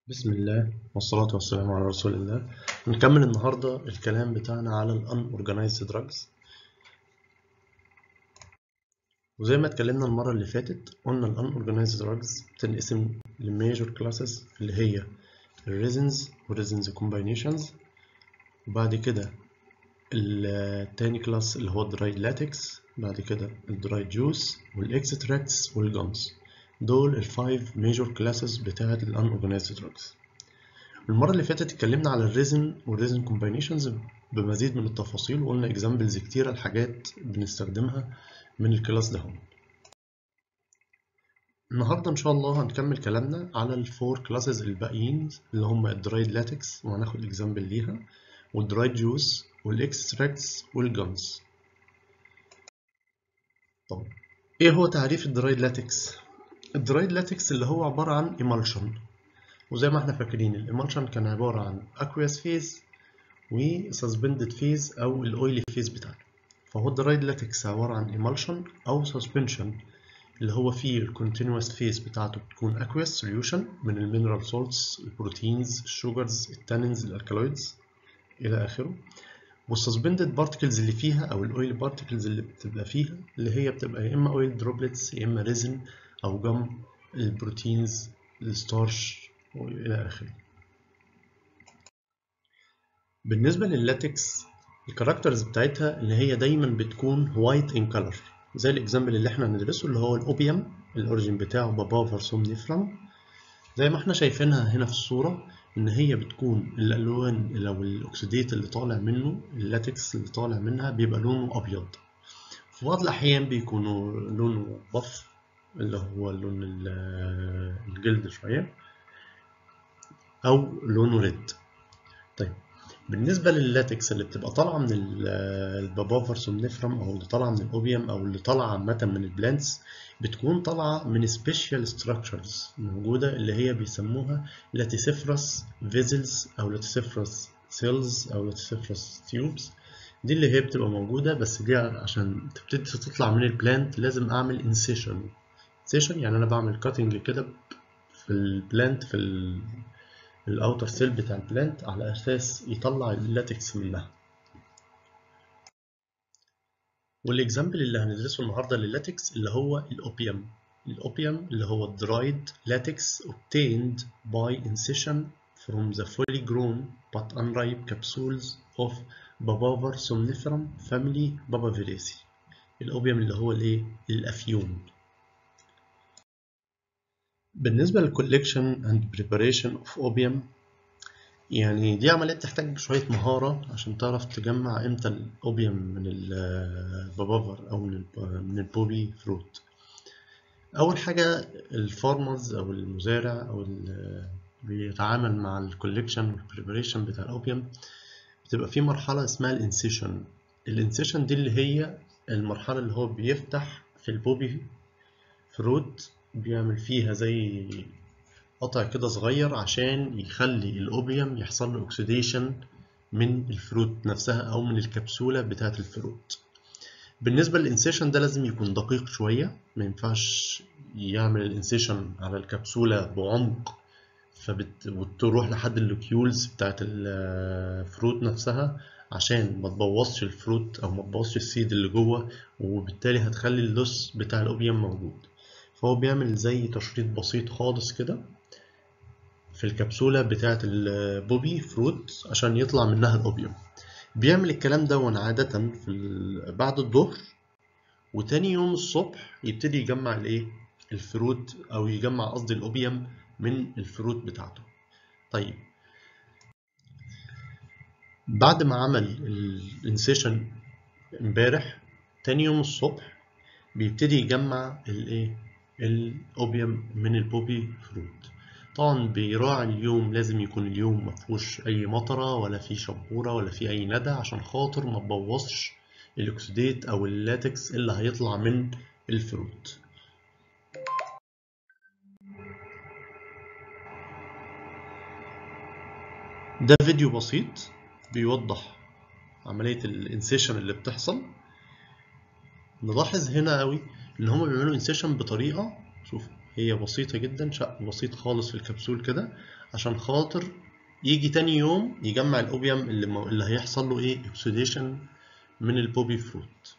بسم الله والصلاة والسلام على رسول الله نكمل النهاردة الكلام بتاعنا على ال Unorganized Drugs وزي ما اتكلمنا المرة اللي فاتت قلنا ال Unorganized Drugs بتنقسم ل Major Classes اللي هي ال Resins و Resins Combinations وبعد كده التاني كلاس اللي هو ال Dried Latex بعد كده ال Dried Juice وال Extracts وال Gums دول الفايف ميجور كلاسز بتاعة ال Unorganized Drugs المرة اللي فاتت اتكلمنا على الريزن والريزن كومباينيشنز بمزيد من التفاصيل وقلنا اكزامبلز كتيرة لحاجات بنستخدمها من الكلاس ده هون. النهاردة إن شاء الله هنكمل كلامنا على الفور كلاسز الباقيين اللي هم الدرايد لاتكس وهناخد اكزامبل ليها والدرايد جوس والاكستراكتس والجمز. طب ايه هو تعريف الدرايد لاتكس؟ الدرايد لاتكس اللي هو عبارة عن ايمالشن وزي ما احنا فاكرين الايمالشن كان عبارة عن aqueous phase و suspended phase أو الأويلي phase بتاعته فهو الدرايد لاتكس عبارة عن ايمالشن أو suspension اللي هو فيه ال continuous phase بتاعته بتكون aqueous solution من المينرال salts البروتينز الشوجرز التانينز الالكالويدز إلى آخره والسسبندد بارتكلز اللي فيها أو الأويل بارتكلز اللي بتبقى فيها اللي هي بتبقى يا إما أويل دروبلتس يا إما ريزن أو جم البروتينز الستارش وإلى آخره بالنسبة لللاتكس الكاركترز بتاعتها اللي هي دايما بتكون وايت ان كلر زي الاكزامبل اللي احنا هندرسه اللي هو الاوبيوم الاوريجين بتاعه بابافر سومنيفرم زي ما احنا شايفينها هنا في الصورة ان هي بتكون الالوان لو الاكسيديت اللي طالع منه اللاتكس اللي طالع منها بيبقى لونه ابيض في بعض الاحيان بيكونوا لونه بف اللي هو لون الجلد شوية أو لونه ريد طيب بالنسبة لللاتكس اللي بتبقى طالعة من البابافر سومنيفرم أو اللي طالعة من الأوبيوم أو اللي طالعة عامة من البلانتس بتكون طالعة من سبيشال ستراكشرز موجودة اللي هي بيسموها لاتيسيفرس فيزلز أو لاتيسيفرس سيلز أو لاتيسيفرس تيوبز دي اللي هي بتبقى موجودة بس دي عشان تبتدي تطلع من البلانت لازم أعمل انسيشن سيشن يعني انا بعمل كاتنج كده في البلانت في الاوتر سيل بتاع البلانت على اساس يطلع اللاتكس منها والاكزامبل اللي هندرسه النهارده لللاتكس اللي هو الاوبيوم الاوبيوم اللي هو الدرايد لاتكس obtained by incision from the fully grown but unripe capsules of Babavar somniferum family Babaveraceae الاوبيوم اللي هو الايه الافيون بالنسبة للكوليكشن اند بريباريشن اوف اوبيوم يعني دي عملية تحتاج شوية مهارة عشان تعرف تجمع امتى الاوبيوم من البابافر او من من البوبي فروت اول حاجة الفارمرز او المزارع او اللي بيتعامل مع الكوليكشن والبريباريشن بتاع الاوبيوم بتبقى في مرحلة اسمها الانسيشن الانسيشن دي اللي هي المرحلة اللي هو بيفتح في البوبي فروت بيعمل فيها زي قطع كده صغير عشان يخلي الأوبيوم يحصل له أكسيديشن من الفروت نفسها أو من الكبسولة بتاعة الفروت بالنسبة للإنسيشن ده لازم يكون دقيق شوية ما ينفعش يعمل الإنسيشن على الكبسولة بعمق فبت... وتروح لحد اللوكيولز بتاعة الفروت نفسها عشان ما تبوظش الفروت أو ما تبوظش السيد اللي جوه وبالتالي هتخلي اللص بتاع الأوبيوم موجود فهو بيعمل زي تشريط بسيط خالص كده في الكبسولة بتاعة البوبي فروت عشان يطلع منها الأوبيوم بيعمل الكلام ده عادة في بعد الظهر وتاني يوم الصبح يبتدي يجمع الايه الفروت أو يجمع قصدي الأوبيوم من الفروت بتاعته طيب بعد ما عمل الانسيشن امبارح تاني يوم الصبح بيبتدي يجمع الايه الاوبيوم من البوبي فروت طبعا بيراعي اليوم لازم يكون اليوم مفهوش اي مطره ولا فيه شبوره ولا فيه اي ندى عشان خاطر ما تبوظش الاكسديت او اللاتكس اللي هيطلع من الفروت ده فيديو بسيط بيوضح عمليه الانسيشن اللي بتحصل نلاحظ هنا قوي ان هم بيعملوا انسيشن بطريقه شوف هي بسيطة جدا شق بسيط خالص في الكبسول كده عشان خاطر يجي تاني يوم يجمع الأوبيوم اللي, مو... اللي هيحصل له إيه اكسوديشن من البوبي فروت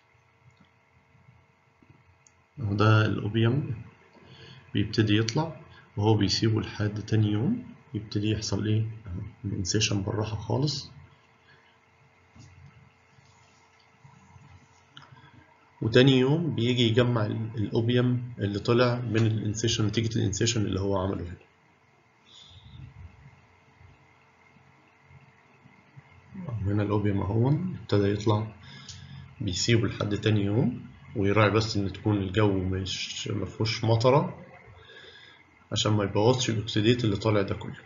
وده الأوبيوم بيبتدي يطلع وهو بيسيبه لحد تاني يوم يبتدي يحصل إيه الانسيشن بالراحة خالص وتاني يوم بيجي يجمع الأوبيوم اللي طلع من الانسيشن نتيجة الانسيشن اللي هو عمله هنا هنا الأوبيوم اهو ابتدى يطلع بيسيبه لحد تاني يوم ويراعي بس إن تكون الجو مش مفهوش مطرة عشان ما يبوظش الأكسيديت اللي طالع ده كله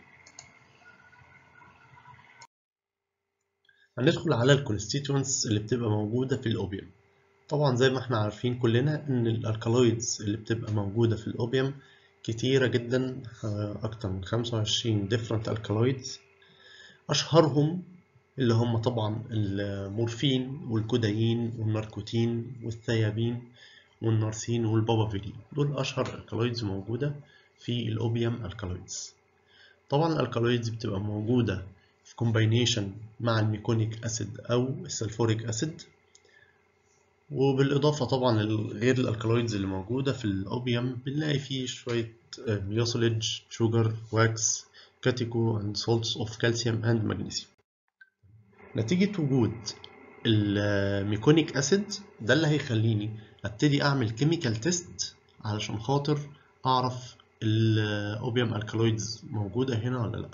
هندخل على الكونستيتوينتس اللي بتبقى موجودة في الأوبيوم طبعا زي ما احنا عارفين كلنا ان الالكالويدز اللي بتبقى موجودة في الاوبيوم كتيرة جدا اكتر من 25 different alkaloids اشهرهم اللي هم طبعا المورفين والكودايين والناركوتين والثيابين والنارسين والبابافيلين دول اشهر الكالويدز موجودة في الاوبيوم الكالويدز طبعا الالكالويدز بتبقى موجودة في كومباينيشن مع الميكونيك اسيد او السلفوريك اسيد وبالإضافة طبعا غير الألكالويدز اللي موجودة في الأوبيوم بنلاقي فيه شوية ميوسوليج شوجر واكس كاتيكو and salts of calcium and magnesium نتيجة وجود الميكونيك أسيد ده اللي هيخليني أبتدي أعمل كيميكال تيست علشان خاطر أعرف الأوبيوم ألكالويدز موجودة هنا ولا لأ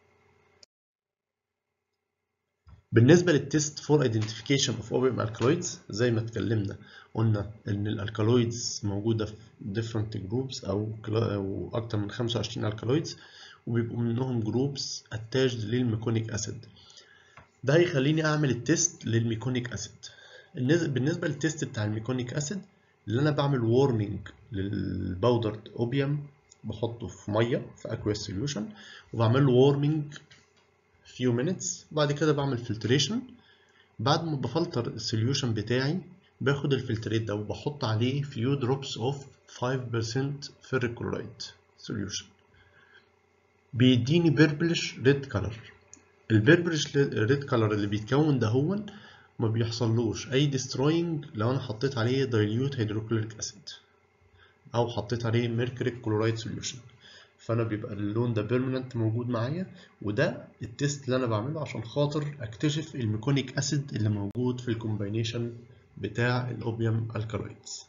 بالنسبة للتست فور ايدنتيفيكيشن اوف اوبيوم الكالويدز زي ما اتكلمنا قلنا ان الالكالويدز موجودة في different groups او او اكتر من 25 الكالويدز وبيبقوا منهم جروبس اتاجد للميكونيك اسيد ده هيخليني اعمل التست للميكونيك اسيد بالنسبة للتست بتاع الميكونيك اسيد اللي انا بعمل وورمنج للباودرد اوبيوم بحطه في ميه في aqueous solution وبعمل له وورمنج few minutes بعد كده بعمل فلتريشن بعد ما بفلتر السوليوشن بتاعي باخد الفلتريت ده وبحط عليه few drops of 5% ferric chloride solution بيديني purplish red color البيربلش ريد color اللي بيتكون ده هو ما بيحصلوش اي destroying لو انا حطيت عليه dilute hydrochloric acid او حطيت عليه mercury chloride solution فانا بيبقى اللون ده بيرمننت موجود معايا وده التيست اللي انا بعمله عشان خاطر اكتشف الميكونيك اسيد اللي موجود في الكومباينيشن بتاع الاوبيوم الكالويدز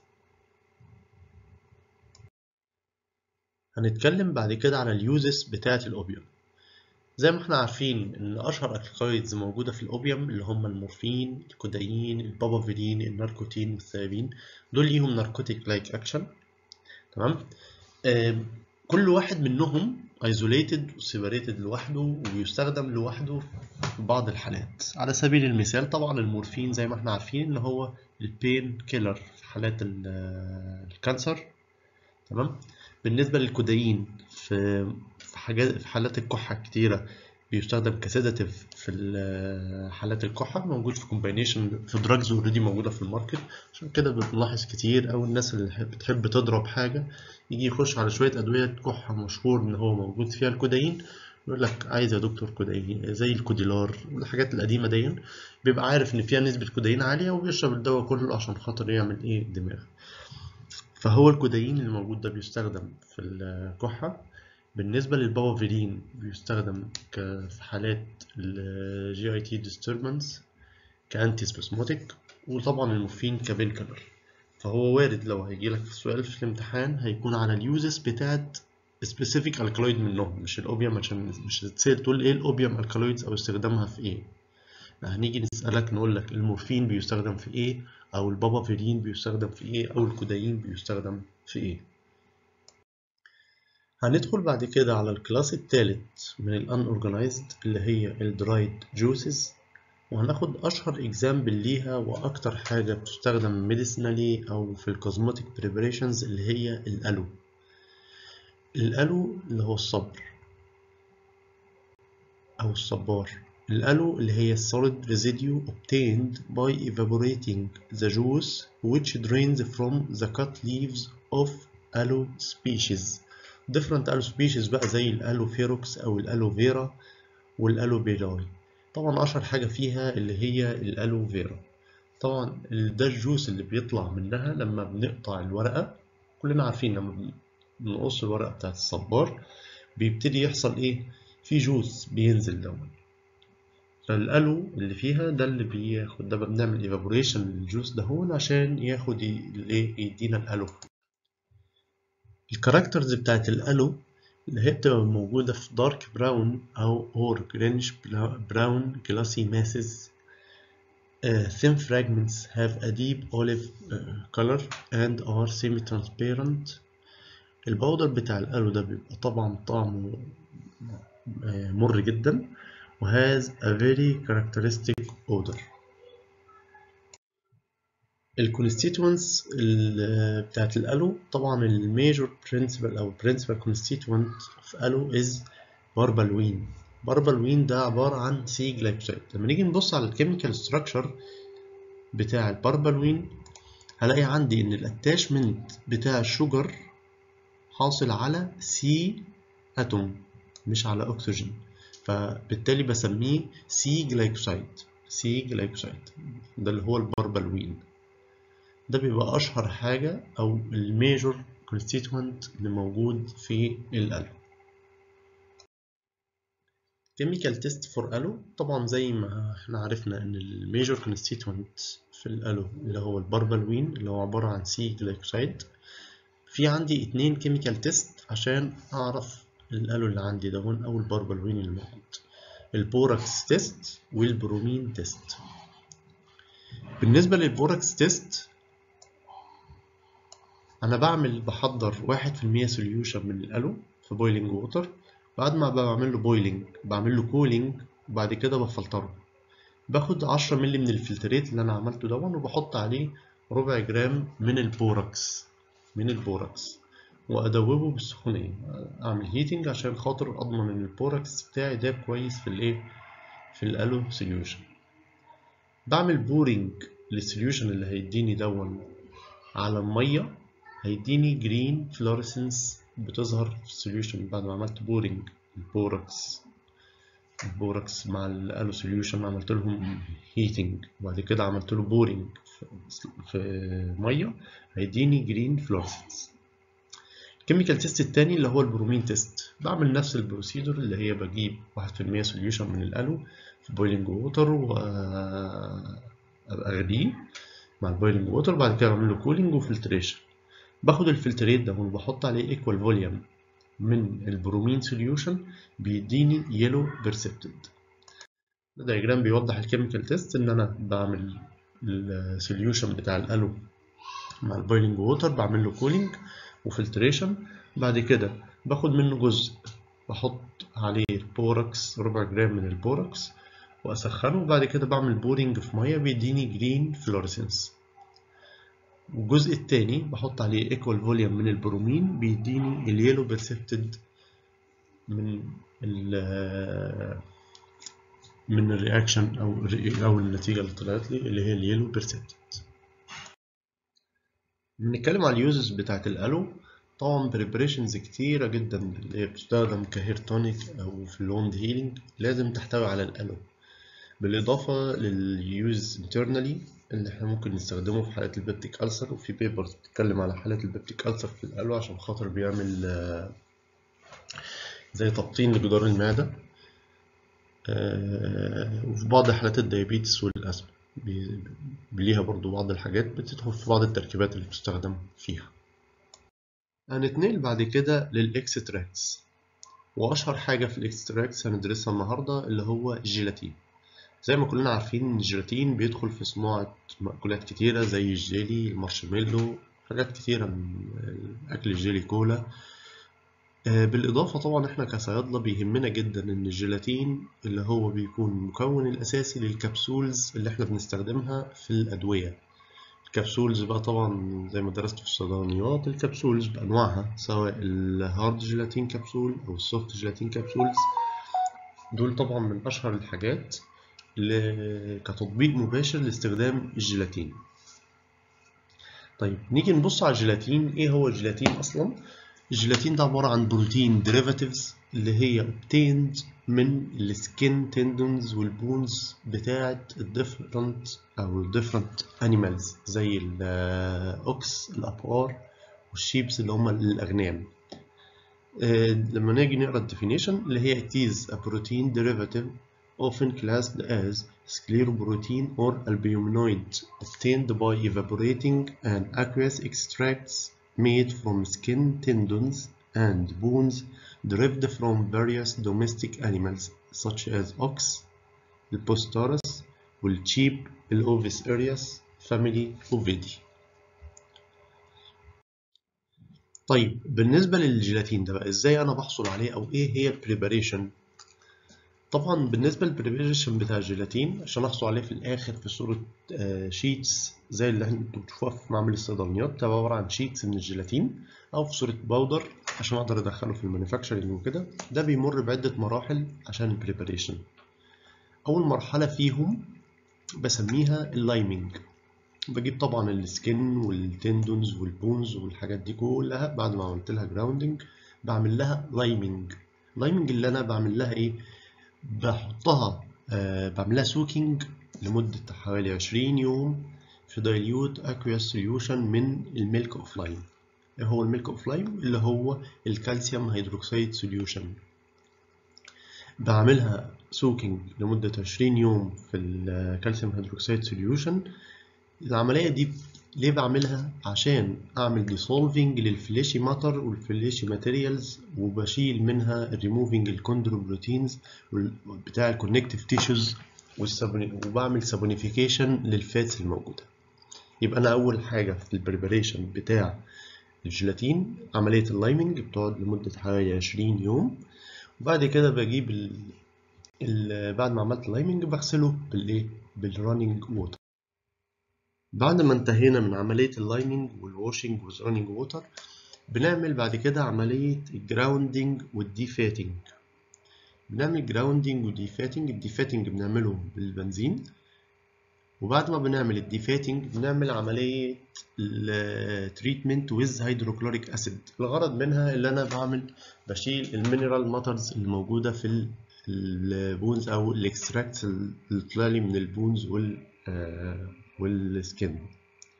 هنتكلم بعد كده على اليوزز بتاعه الاوبيوم زي ما احنا عارفين ان اشهر الكالويدز موجوده في الاوبيوم اللي هم المورفين الكودايين البابافيلين الناركوتين والثيابين دول ليهم ناركوتيك لايك اكشن تمام كل واحد منهم isolated وسيبريتد لوحده وبيستخدم لوحده في بعض الحالات على سبيل المثال طبعا المورفين زي ما احنا عارفين ان هو البين كيلر في حالات الكانسر تمام بالنسبة للكودايين في في حاجات في حالات الكحة كتيرة بيستخدم كسيداتيف في حالات الكحة موجود في كومباينيشن في دراجز اوريدي موجودة في الماركت عشان كده بنلاحظ كتير أو الناس اللي بتحب تضرب حاجة يجي يخش على شوية أدوية كحة مشهور إن هو موجود فيها الكودايين يقول لك عايز يا دكتور كودايين زي الكوديلار والحاجات القديمة دي بيبقى عارف إن فيها نسبة كودايين عالية وبيشرب الدواء كله عشان خاطر يعمل إيه دماغ فهو الكودايين اللي موجود ده بيستخدم في الكحة بالنسبة للبوافيرين بيستخدم في حالات ال GIT disturbance كأنتي سباسموتيك وطبعا المورفين كبين كيلر فهو وارد لو هيجيلك في السؤال في الامتحان هيكون على اليوزز بتاعت سبيسيفيك الكالويد منهم مش الاوبيوم عشان مش هتتسأل تقول ايه الاوبيوم الكالويدز او استخدامها في ايه هنيجي نسألك نقول لك المورفين بيستخدم في ايه او البابافيرين بيستخدم في ايه او الكودايين بيستخدم في ايه هندخل بعد كده على الكلاس الثالث من الان اورجانيزد اللي هي الدرايد جوسز وهناخد اشهر اكزامبل ليها واكتر حاجه بتستخدم ميديسينالي او في الكوزموتيك بريبريشنز اللي هي الالو الالو اللي هو الصبر او الصبار الالو اللي هي solid residue obtained by evaporating the juice which drains from the cut leaves of الو سبيشيز different الو سبيشيز بقى زي الالو فيروكس او الالو فيرا والالو بيلاي طبعا اشهر حاجه فيها اللي هي الالو فيرا طبعا ده الجوس اللي بيطلع منها لما بنقطع الورقه كلنا عارفين لما بنقص الورقه بتاعت الصبار بيبتدي يحصل ايه في جوس بينزل دون فالالو اللي فيها ده اللي بياخد ده بنعمل ايفابوريشن للجوس ده هون عشان ياخد الايه يدينا الالو الكاركترز بتاعت الالو اللي هي بتبقى موجودة في دارك براون أو اور جرينش براون جلاسي ماسز Uh, thin fragments have a deep olive uh, color and are semi-transparent. البودر بتاع الألو ده بيبقى طبعا طعمه مر جدا و has a very characteristic odor. الكونستيتوينتس بتاعت الألو طبعا الميجور برنسبل أو برنسبل كونستيتوينت في ألو is باربالوين باربالوين ده عبارة عن سي جلايكوسايد لما نيجي نبص على الكيميكال ستراكشر بتاع الباربالوين هلاقي عندي إن الاتاشمنت بتاع الشجر حاصل على سي أتوم مش على أكسجين فبالتالي بسميه سي جلايكوسايد سي جلايكوسايد ده اللي هو الباربالوين ده بيبقى أشهر حاجة أو الميجور كونستيتوينت اللي موجود في الألو كيميكال تيست فور ألو طبعا زي ما احنا عرفنا ان الميجور كونستيتوينت في الألو اللي هو الباربالوين اللي هو عبارة عن سي جلايكوسايد في عندي اتنين كيميكال تيست عشان أعرف الألو اللي عندي ده هون أو الباربالوين اللي موجود البوراكس تيست والبرومين تيست بالنسبة للبوراكس تيست أنا بعمل بحضر واحد في المية سوليوشن من الألو في بويلنج ووتر بعد ما بعمل له بويلنج بعمل له كولينج وبعد كده بفلتره باخد عشرة مللي من الفلتريت اللي أنا عملته دون وبحط عليه ربع جرام من البوراكس من البوراكس وأدوبه بالسخونية أعمل هيتنج عشان خاطر أضمن إن البوراكس بتاعي داب كويس في الإيه في الألو سوليوشن بعمل بورينج للسوليوشن اللي هيديني دون على المية هيديني جرين فلوريسنس بتظهر في السوليوشن بعد ما عملت بورينج البوركس البوركس مع الالو سوليوشن عملت لهم هيتنج وبعد كده عملت له بورينج في ميه هيديني جرين فلورسنس الكيميكال تيست التاني اللي هو البرومين تيست بعمل نفس البروسيدور اللي هي بجيب واحد في المية سوليوشن من الالو في بويلنج ووتر وابقى اغليه مع البويلنج ووتر بعد كده بعمل له كولينج وفلتريشن باخد الفلتريت ده وبحط عليه ايكوال فوليوم من البرومين سوليوشن بيديني يلو بيرسبتد ده دايجرام بيوضح الكيميكال تيست ان انا بعمل السوليوشن بتاع الالو مع البويلنج ووتر بعمل له كولينج وفلتريشن بعد كده باخد منه جزء بحط عليه البوركس ربع جرام من البوركس واسخنه وبعد كده بعمل بورينج في ميه بيديني جرين فلورسنس والجزء التاني بحط عليه equal volume من البرومين بيديني اليلو بيرسبتد من ال من الرياكشن او او النتيجه اللي طلعت لي اللي هي اليلو بيرسبتد بنتكلم على اليوزز بتاعت الالو طبعا بريبريشنز كتيره جدا اللي هي بتستخدم كهير تونيك او في اللوند هيلينج لازم تحتوي على الالو بالاضافه لليوز internally اللي احنا ممكن نستخدمه في حالات البيبتيك ألسر وفي بيبرز بتتكلم على حالات البيبتيك ألسر في القلوة عشان خاطر بيعمل زي تبطين لجدار المعدة وفي بعض حالات الديابيتس والأزمة ليها برضو بعض الحاجات بتدخل في بعض التركيبات اللي بتستخدم فيها هنتنقل بعد كده للإكستراكتس وأشهر حاجة في الإكستراكتس هندرسها النهاردة اللي هو الجيلاتين زي ما كلنا عارفين ان الجيلاتين بيدخل في صناعة مأكولات كتيرة زي الجيلي المارشميلو حاجات كتيرة من أكل الجيلي كولا بالإضافة طبعا احنا كصيادلة بيهمنا جدا ان الجيلاتين اللي هو بيكون المكون الأساسي للكبسولز اللي احنا بنستخدمها في الأدوية الكبسولز بقى طبعا زي ما درست في الصيدلانيات الكبسولز بأنواعها سواء الهارد جيلاتين كبسول أو السوفت جيلاتين كبسولز دول طبعا من أشهر الحاجات كتطبيق مباشر لاستخدام الجيلاتين طيب نيجي نبص على الجيلاتين ايه هو الجيلاتين اصلا الجيلاتين ده عبارة عن بروتين derivatives اللي هي obtained من السكين تندونز والبونز بتاعة different أو different animals زي الأوكس الأبقار والشيبس اللي هم الأغنام آه، لما نيجي نقرا الديفينيشن اللي هي it is a protein derivative often classed as scleroprotein or albuminoid obtained by evaporating an aqueous extracts made from skin tendons and bones derived from various domestic animals such as ox, البوستورس والشيب الأوفيس أرياس family Ovidae. طيب بالنسبة للجيلاتين ده بقى ازاي انا بحصل عليه او ايه هي البريباريشن طبعا بالنسبة للبريباريشن بتاع الجيلاتين عشان احصل عليه في الاخر في صورة شيتس زي اللي انتوا بتشوفوها في معمل الصيدليات بتبقى عبارة عن شيتس من الجيلاتين او في صورة باودر عشان اقدر ادخله في المانيفاكتشرنج وكده ده بيمر بعدة مراحل عشان البريباريشن اول مرحلة فيهم بسميها اللايمنج بجيب طبعا السكن والتندونز والبونز والحاجات دي كلها بعد ما عملت لها جراوندنج بعمل لها لايمنج لايمنج اللي انا بعمل لها ايه بحطها آه بعمل لها سوكينج لمدة حوالي 20 يوم في دايليوت aqueous solution من الميلك اوف لايم ايه هو الميلك اوف لايم اللي هو الكالسيوم هيدروكسيد سوليوشن بعملها سوكينج لمدة 20 يوم في الكالسيوم هيدروكسيد سوليوشن العملية دي ليه بعملها؟ عشان أعمل ديسولفينج للفليشي ماتر والفليشي ماتيريالز وبشيل منها ريموفينج الكوندروبروتينز بتاع الكونكتيف تيشوز وبعمل سابونيفيكيشن للفاتس الموجودة يبقى أنا أول حاجة في البريباريشن بتاع الجيلاتين عملية اللايمنج بتقعد لمدة حوالي 20 يوم وبعد كده بجيب ال... ال... بعد ما عملت اللايمنج بغسله بالإيه؟ بالرانينج ووتر بعد ما انتهينا من عملية اللايمنج والواشنج والرانينج ووتر بنعمل بعد كده عملية الجراوندنج والديفاتنج بنعمل جراوندنج وديفاتنج الديفاتنج بنعمله بالبنزين وبعد ما بنعمل الديفاتنج بنعمل عملية التريتمنت ويز هيدروكلوريك اسيد الغرض منها اللي انا بعمل بشيل المينرال ماترز الموجودة في البونز او الاكستراكتس اللي طلع لي من البونز وال والسكن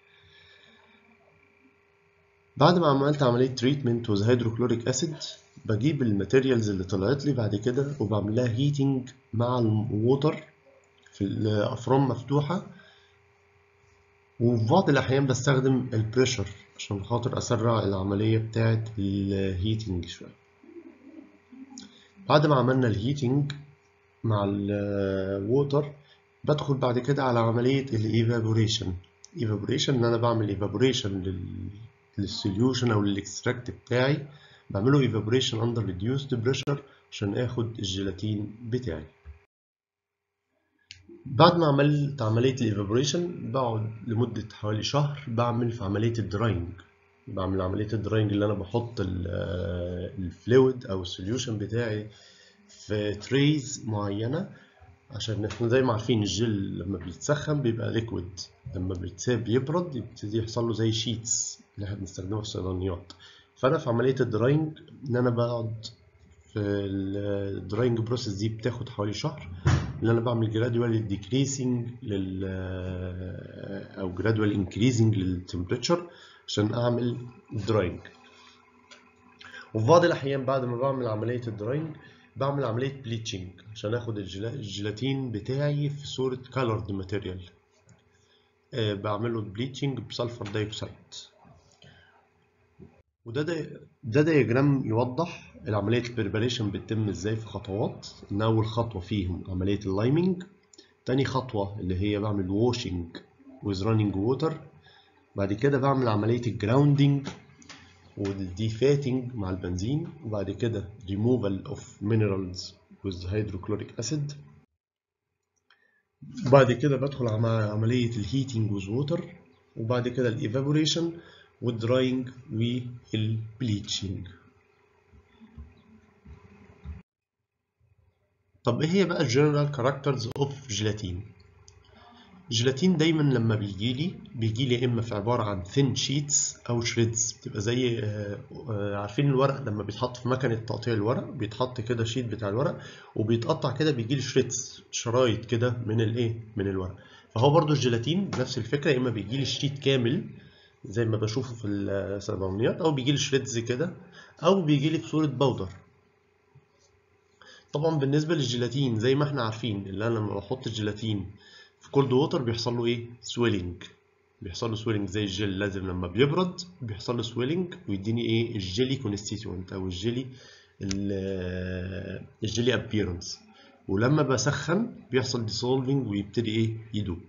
بعد ما عملت عملية تريتمنت وذ هيدروكلوريك اسيد بجيب الماتيريالز اللي طلعت لي بعد كده وبعمل لها هيتنج مع الووتر في الافران مفتوحة وفي بعض الأحيان بستخدم البريشر عشان خاطر أسرع العملية بتاعة الهيتنج شوية بعد ما عملنا الهيتنج مع الووتر بدخل بعد كده على عملية الايفابوريشن ايفابوريشن ان انا بعمل ايفابوريشن للسوليوشن او للاكستراكت بتاعي بعمله ايفابوريشن اندر ريديوسد بريشر عشان اخد الجيلاتين بتاعي بعد ما عملت عملية الايفابوريشن بقعد لمدة حوالي شهر بعمل في عملية الدراينج بعمل عملية الدراينج اللي انا بحط الفلويد او السوليوشن بتاعي في تريز معينة عشان احنا زي ما عارفين الجل لما بيتسخن بيبقى ليكويد لما بيتساب يبرد يبتدي يحصل له زي شيتس اللي احنا بنستخدمها في الصيدليات فانا في عمليه الدراينج ان انا بقعد في الدراينج بروسيس دي بتاخد حوالي شهر اللي انا بعمل جرادوال ديكريسنج لل او جرادوال انكريزنج للتمبريتشر عشان اعمل دراينج وفي بعض الاحيان بعد ما بعمل عمليه الدراينج بعمل عملية بليتشنج عشان اخد الجيلاتين بتاعي في صورة colored ماتيريال أه بعمله بليتشنج بسلفر دايوكسيد وده ده, ده دياجرام يوضح العملية البريباريشن بتتم ازاي في خطوات ان اول خطوة فيهم عملية اللايمنج تاني خطوة اللي هي بعمل واشنج with running water بعد كده بعمل عملية الجراوندنج والديفاتنج مع البنزين وبعد كده removal of minerals with hydrochloric acid وبعد كده بدخل على عملية الهيتنج with water وبعد كده الايفابوريشن والدراينج والبليتشنج طب ايه هي بقى الجنرال كاركترز اوف جيلاتين الجيلاتين دايما لما بيجي لي بيجي لي يا اما في عباره عن ثين شيتس او شريدز بتبقى زي آه، آه، عارفين الورق لما بيتحط في مكنه تقطيع الورق بيتحط كده شيت بتاع الورق وبيتقطع كده بيجي لي شريدز شرايط كده من الايه من الورق فهو برضو الجيلاتين بنفس الفكره يا اما بيجي لي شيت كامل زي ما بشوفه في الصيدليات او بيجي لي شريدز كده او بيجي لي في صوره باودر طبعا بالنسبه للجيلاتين زي ما احنا عارفين اللي انا لما بحط الجيلاتين في كولد ووتر بيحصل له ايه سويلنج بيحصل له سويلنج زي الجل لازم لما بيبرد بيحصل له سويلنج ويديني ايه الجيلي كونستيتوينت او الجيلي ال- الجيلي ابييرنس ولما بسخن بيحصل ديسولفنج ويبتدي ايه يدوب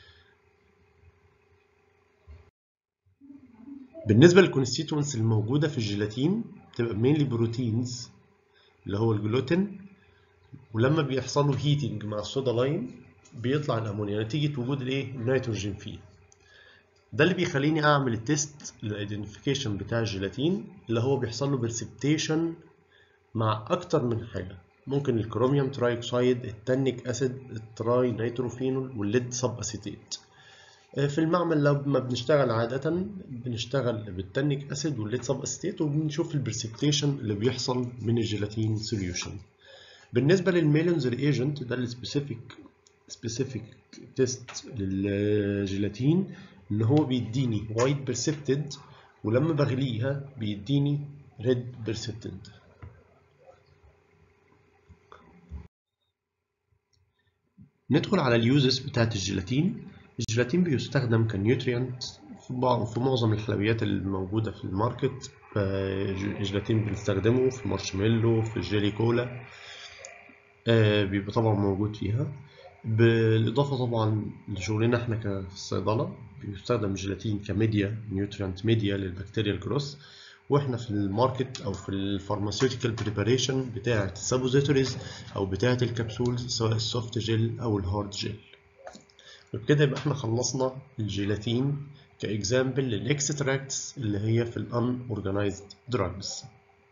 بالنسبه للكونستيتوينتس الموجوده في الجيلاتين بتبقى مينلي بروتينز اللي هو الجلوتين ولما بيحصل له هيتنج مع الصودا لايم بيطلع الامونيا نتيجه وجود الايه النيتروجين فيه ده اللي بيخليني اعمل التيست للايدنتيفيكيشن بتاع الجيلاتين اللي هو بيحصل له برسبتيشن مع اكتر من حاجه ممكن الكروميوم ترايكسايد التانيك اسيد التراي نيتروفينول والليد سب اسيتيت في المعمل لو ما بنشتغل عادة بنشتغل بالتانيك اسيد والليد سب اسيتيت وبنشوف البرسبتيشن اللي بيحصل من الجيلاتين سوليوشن بالنسبة للميلونز ريجنت ده السبيسيفيك سبيسيفيك تيست للجيلاتين ان هو بيديني وايت بيرسبتد ولما بغليها بيديني ريد بيرسبتد ندخل على اليوزز بتاعت الجيلاتين الجيلاتين بيستخدم كنيوتريانت في بعض في معظم الحلويات الموجودة في الماركت آه، الجيلاتين بنستخدمه في مارشميلو في جيلي كولا آه، بيبقى طبعا موجود فيها بالإضافة طبعا لشغلنا احنا ك- في الصيدلة بيستخدم الجيلاتين كميديا نيوتريانت ميديا للبكتيريا الجروس واحنا في الماركت او في الفارماسيوتيكال بريباريشن بتاعة السابوزيتوريز او بتاعة الكبسولز سواء السوفت جيل او الهارد جيل وبكده يبقى احنا خلصنا الجيلاتين كاكزامبل للاكستراكتس اللي هي في الان اورجانيزد دراجز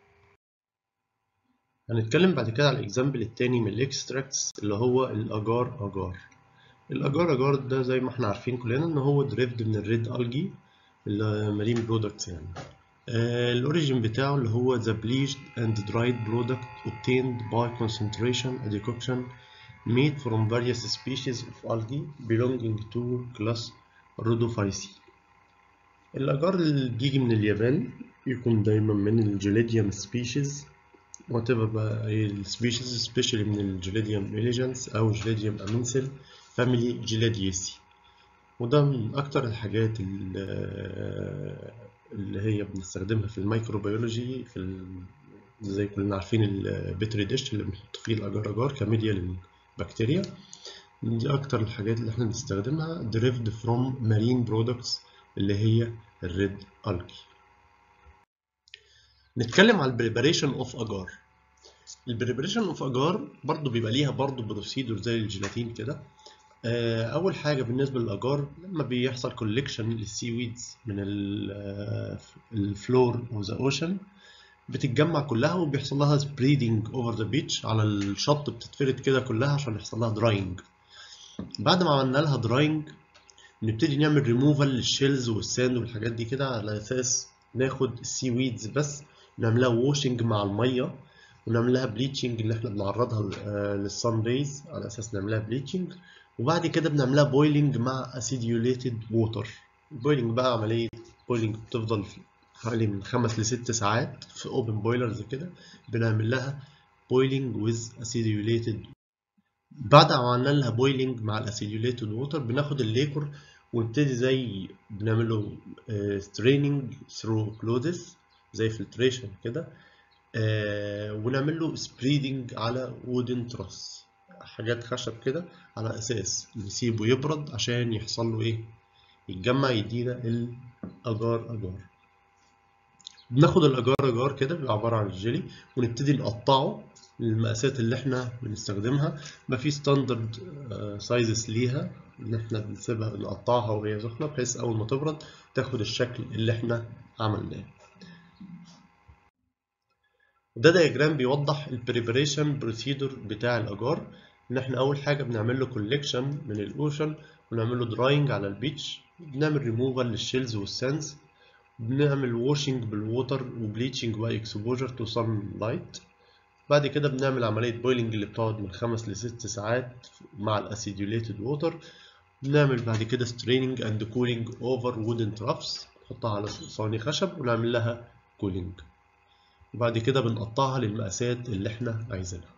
هنتكلم بعد كده على الاكزامبل التاني من الاكستراكتس اللي هو الاجار اجار الاجار اجار ده زي ما احنا عارفين كلنا ان هو دريفد من الريد الجي المارين برودكتس يعني آه، الاوريجين بتاعه اللي هو the bleached and dried product obtained by concentration and decoction made from various species of algae belonging to class Rhodophyceae الأجار اللي بيجي من اليابان يكون دايما من الجيليديوم سبيشيز whatever بقى ايه السبيشيز سبيشالي من الجيليديوم إليجانس أو جيليديوم أمينسل فاميلي جيلاديسي وده من أكتر الحاجات اللي اللي هي بنستخدمها في الميكروبيولوجي في ال... زي كلنا عارفين البتري ديش اللي بنحط فيه الأجار أجار كميديا للبكتيريا دي أكتر الحاجات اللي احنا بنستخدمها derived from marine products اللي هي الريد algae نتكلم على البريباريشن اوف اجار البريباريشن اوف اجار برضو بيبقى ليها برضو بروسيدور زي الجيلاتين كده آه، اول حاجه بالنسبه للاجار لما بيحصل كولكشن للسي ويدز من الفلور اوف ذا اوشن بتتجمع كلها وبيحصل لها سبريدنج اوفر ذا بيتش على الشط بتتفرد كده كلها عشان يحصل لها دراينج بعد ما عملنا لها دراينج نبتدي نعمل ريموفال للشيلز والساند والحاجات دي كده على اساس ناخد السي ويدز بس نعملها واشنج مع الميه ونعمل لها بليتشنج اللي احنا بنعرضها للصن ريز على اساس نعملها بليتشنج وبعد كده بنعملها بويلنج مع اسيديوليتد ووتر البويلنج بقى عمليه بويلنج بتفضل حوالي من خمس لست ساعات في اوبن بويلرز كده بنعمل لها بويلنج ويز اسيديوليتد بعد ما عملنا لها بويلنج مع الاسيديوليتد ووتر بناخد الليكور ونبتدي زي بنعمل له ستريننج ثرو كلودس زي فلتريشن كده آه، ونعمل له سبريدنج على وودن تراس حاجات خشب كده على اساس نسيبه يبرد عشان يحصل له ايه يتجمع يدينا الاجار اجار بناخد الاجار اجار كده بيبقى عباره عن الجيلي ونبتدي نقطعه المقاسات اللي احنا بنستخدمها ما في ستاندرد سايزز ليها ان احنا بنسيبها نقطعها وهي سخنه بحيث اول ما تبرد تاخد الشكل اللي احنا عملناه ده دياجرام بيوضح البريبريشن بروسيدور بتاع الاجار ان احنا اول حاجه بنعمل له كولكشن من الاوشن ونعمل له دراينج على البيتش بنعمل ريموفال للشيلز والسانز بنعمل واشنج بالووتر وبليتشنج باي اكسبوجر تو سان لايت بعد كده بنعمل عملية بويلنج اللي بتقعد من خمس لست ساعات مع الاسيديوليتد ووتر بنعمل بعد كده ستريننج اند كولينج اوفر وودن ترافس نحطها على صواني خشب ونعمل لها كولينج وبعد كده بنقطعها للمقاسات اللي احنا عايزينها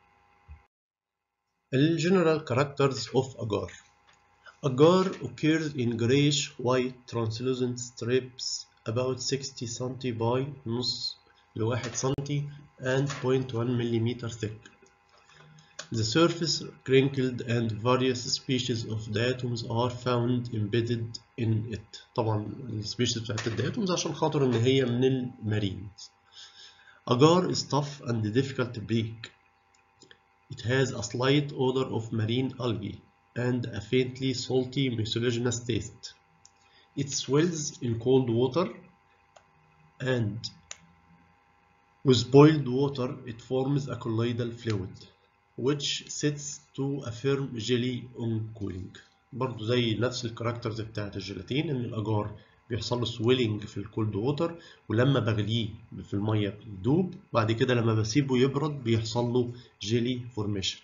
الجنرال كاركترز اوف اجار agar occurs in grayish white translucent strips about 60 cm by نص لواحد سنتي and 0.1 mm thick. The surface crinkled and various species of diatoms are found embedded in it. طبعا السبيشيز بتاعت الدياتومز عشان خاطر ان هي من المارينز. Agar is tough and difficult to break. It has a slight odor of marine algae and a faintly salty mucilaginous taste. It swells in cold water and with boiled water it forms a colloidal fluid which sets to a firm jelly on cooling. برضو زي نفس الكاركترز بتاعت الجيلاتين ان الاجار بيحصل له سويلنج في الكولد ووتر ولما بغليه في الميه بيدوب بعد كده لما بسيبه يبرد بيحصل له جيلي فورميشن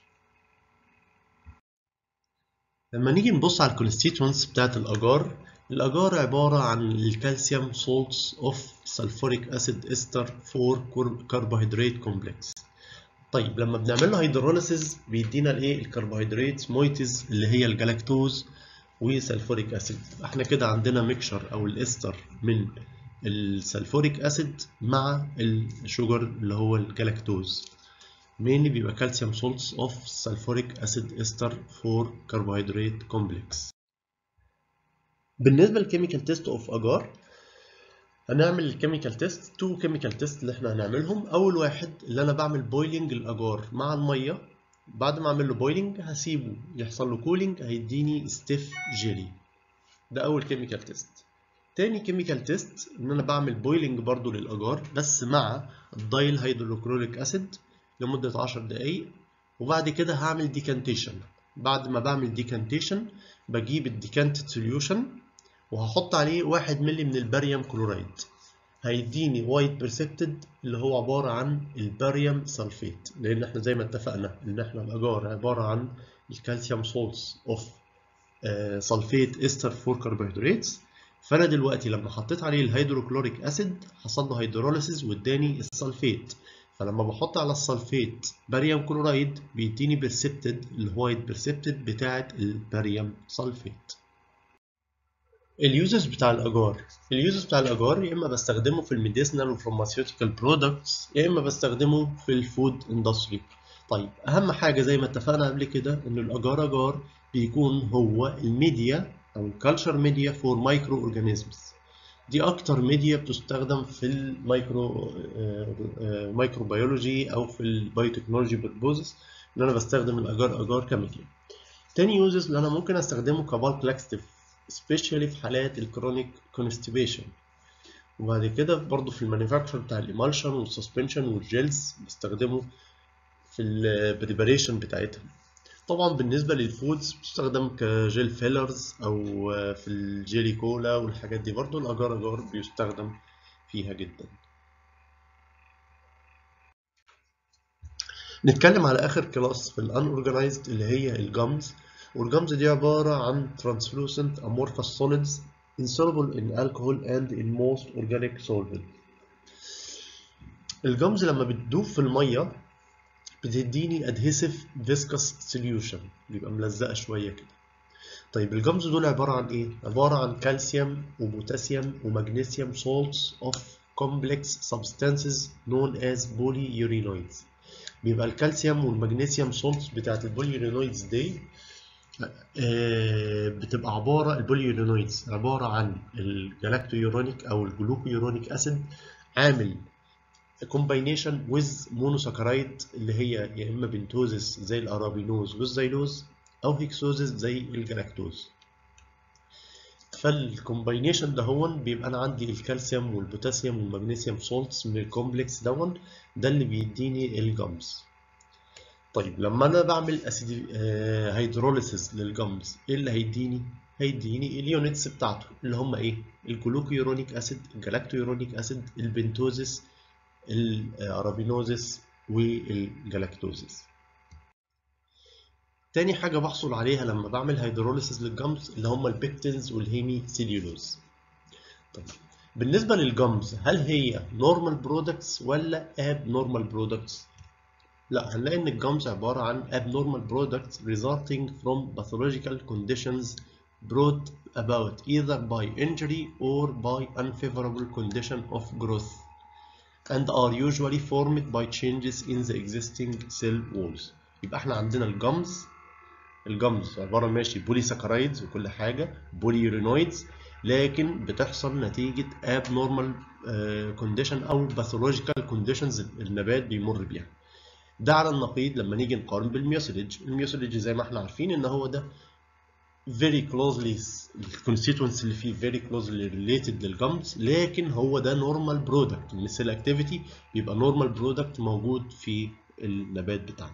لما نيجي نبص على الكونستيتوينتس بتاعت الاجار الاجار عباره عن الكالسيوم سولتس اوف سلفوريك اسيد استر 4 كربوهيدرات كومبلكس طيب لما بنعمل له هيدروليسيس بيدينا الايه الكربوهيدرات مويتز اللي هي الجلاكتوز وسلفوريك اسيد احنا كده عندنا ميكشر او الاستر من السلفوريك اسيد مع الشوجر اللي هو الجلاكتوز mainly بيبقى calcium salts of sulfuric acid ester 4 carbohydrate complex بالنسبة للكيميكال تيست اوف اجار هنعمل الكيميكال تيست تو كيميكال تيست اللي احنا هنعملهم اول واحد اللي انا بعمل بويلنج الاجار مع الميه بعد ما اعمل له بويلنج هسيبه يحصل له كولينج هيديني ستيف جيلي ده اول كيميكال تيست تاني كيميكال تيست ان انا بعمل بويلنج برضو للاجار بس مع الدايل هيدروكلوريك اسيد لمدة 10 دقايق وبعد كده هعمل ديكانتيشن بعد ما بعمل ديكانتيشن بجيب الديكانتد سوليوشن وهحط عليه واحد ملي من الباريوم كلورايد هيديني وايت برسبتد اللي هو عبارة عن الباريوم سلفيت لأن احنا زي ما اتفقنا إن احنا الأجار عبارة عن الكالسيوم سولتس اوف سلفيت استر 4 كربوهيدراتس فأنا دلوقتي لما حطيت عليه الهيدروكلوريك أسيد حصل له هيدروليسيس واداني السلفيت فلما بحط على السلفيت باريوم كلورايد بيديني برسبتد الوايت برسبتد بتاعة الباريوم سلفيت اليوزز بتاع الاجار اليوزز بتاع الاجار يا اما بستخدمه في الميديسنال والفارماسيوتيكال برودكتس يا اما بستخدمه في الفود اندستري طيب اهم حاجه زي ما اتفقنا قبل كده ان الاجار اجار بيكون هو الميديا او الكالتشر ميديا فور مايكرو اورجانيزمز دي اكتر ميديا بتستخدم في المايكرو مايكرو بيولوجي او في البايوتكنولوجي بيربوزز ان انا بستخدم الاجار اجار كميديا تاني يوزز اللي انا ممكن استخدمه كبالك لاكستيف especially في حالات الكرونيك constipation وبعد كده برضو في المانيفاكتشر بتاع الإيمالشن والسسبنشن والجيلز بستخدمه في البريباريشن بتاعتها طبعا بالنسبة للفودز بتستخدم كجيل فيلرز أو في الجيلي كولا والحاجات دي برضو الأجار أجار بيستخدم فيها جدا نتكلم على آخر كلاس في الأنورجنايزد اللي هي الجامز والجامز دي عبارة عن translucent amorphous solids insoluble in alcohol and in most organic solvents. الجامز لما بتدوب في المية بتديني adhesive viscous solution بيبقى ملزقة شوية كده. طيب الجامز دول عبارة عن ايه؟ عبارة عن كالسيوم وبوتاسيوم ومغنيسيوم salts of complex substances known as polyurinoids. بيبقى الكالسيوم والمغنيسيوم salts بتاعت البوليورينويدز دي بتبقى عبارة البوليورينويدز عبارة عن الجلاكتويورونيك أو الجلوكويورونيك أسيد عامل كومباينيشن ويز مونوساكرايد اللي هي يا إما بنتوزس زي الأرابينوز والزيلوز أو هيكسوزس زي الجلاكتوز فالكومباينيشن ده هون بيبقى أنا عندي الكالسيوم والبوتاسيوم والمغنيسيوم سولتس من الكومبلكس دون ده اللي بيديني الجامز طيب لما انا بعمل اسيد هيدروليسيس للجمز ايه اللي هيديني هيديني اليونتس بتاعته اللي هم ايه الجلوكيورونيك اسيد الجلاكتويورونيك اسيد البنتوزيس الارابينوزيس والجلاكتوزيس تاني حاجة بحصل عليها لما بعمل هيدروليسيس للجمز اللي هم البيكتينز والهيمي سيليولوز طيب بالنسبة للجمز هل هي نورمال برودكتس ولا اب نورمال برودكتس؟ لا هنلاقي ان الجمز عبارة عن abnormal products resulting from pathological conditions brought about either by injury or by unfavorable condition of growth and are usually formed by changes in the existing cell walls يبقى احنا عندنا الجمز الجمز عبارة ماشي بولي ساكرايدز وكل حاجة بولي يورينويدز لكن بتحصل نتيجة abnormal condition أو pathological conditions النبات بيمر بيها ده على النقيض لما نيجي نقارن بالميوسيلج الميوسيلج زي ما احنا عارفين ان هو ده very closely الكونستيتوينتس اللي فيه very closely related للجمز لكن هو ده normal product من السيل اكتيفيتي بيبقى normal product موجود في النبات بتاعنا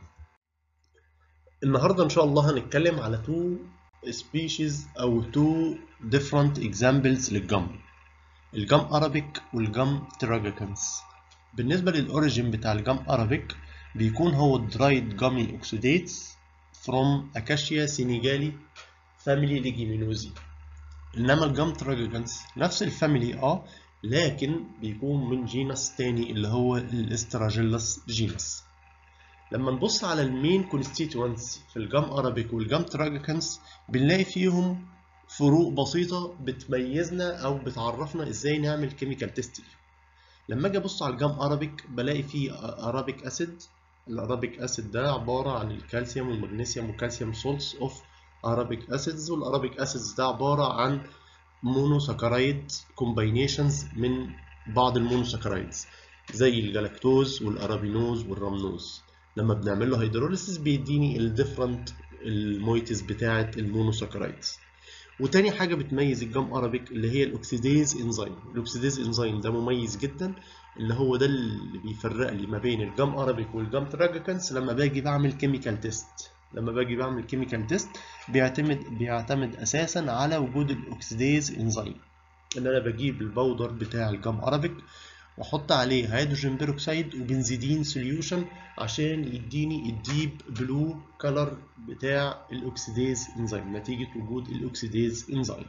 النهارده ان شاء الله هنتكلم على two species او two different examples للجم الجم ارابيك والجم تراجيكانس بالنسبه للاوريجين بتاع الجم ارابيك بيكون هو dried gummy oxidates from Acacia senegali family leguminosae انما الجم تراجيكانس نفس الفاميلي اه لكن بيكون من جينس تاني اللي هو الاستراجيلس جينس لما نبص على المين كونستيتوانتس في الجام ارابيك والجام تراجيكانس بنلاقي فيهم فروق بسيطة بتميزنا أو بتعرفنا إزاي نعمل كيميكال تيست لما أجي أبص على الجام ارابيك بلاقي فيه ارابيك أسيد الارابيك أسيد ده عبارة عن الكالسيوم والمغنيسيوم والكالسيوم سولتس أوف ارابيك أسيدز والارابيك أسيدز ده عبارة عن مونوساكرايد كومباينيشنز من بعض المونوساكرايدز زي الجلاكتوز والارابينوز والرمنوز لما بنعمل له هيدروليسيس بيديني الديفرنت المويتس بتاعه المونوساكرايدز وتاني حاجة بتميز الجام ارابيك اللي هي الاكسيديز انزيم الاكسيديز انزيم ده مميز جدا اللي هو ده اللي بيفرق لي ما بين الجام ارابيك والجام تراجيكانس لما باجي بعمل كيميكال تيست لما باجي بعمل كيميكال تيست بيعتمد بيعتمد اساسا على وجود الاكسيديز انزيم ان انا بجيب البودر بتاع الجام ارابيك واحط عليه هيدروجين بيروكسيد وبنزيدين سوليوشن عشان يديني الديب بلو كلر بتاع الاكسيديز انزيم نتيجه وجود الاكسيديز انزيم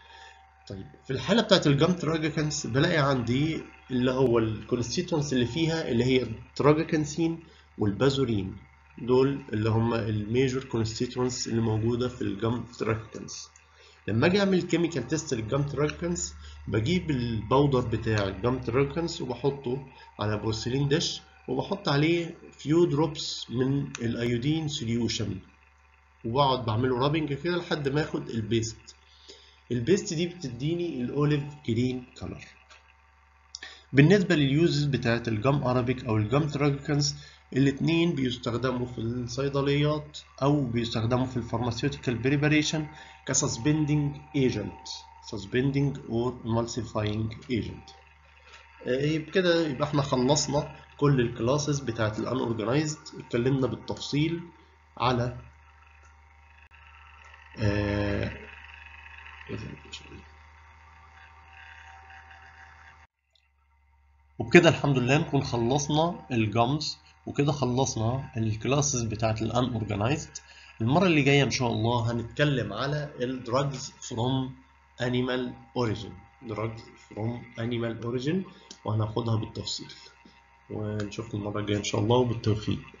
طيب في الحاله بتاعت الجام تراجيكانس بلاقي عندي اللي هو الكونستيتوينتس اللي فيها اللي هي التراجيكانسين والبازورين دول اللي هم الميجور كونستيتوينتس اللي موجوده في الجام تراجيكانس لما اجي اعمل كيميكال تيست للجام تراجيكانس بجيب البودر بتاع الجام تراجيكانس وبحطه على بورسلين ديش وبحط عليه فيو دروبس من الايودين سوليوشن وبقعد بعمله رابنج كده لحد ما اخد البيست البيست دي بتديني الاوليف جرين كلر بالنسبه لليوزز بتاعت الجام ارابيك او الجام تراجيكانس الاتنين بيستخدموا في الصيدليات او بيستخدموا في الفارماسيوتيكال بريباريشن كسسبندنج ايجنت suspending or emulsifying agent بكده يبقى احنا خلصنا كل الكلاسز بتاعت الانورجنايزد اتكلمنا بالتفصيل على آه وبكده الحمد لله نكون خلصنا الجامز وكده خلصنا الكلاسز بتاعت الانورجنايزد المرة اللي جاية إن شاء الله هنتكلم على الدراجز فروم animal origin drugs from animal origin وهناخدها بالتفصيل ونشوفكم المرة الجاية إن شاء الله وبالتوفيق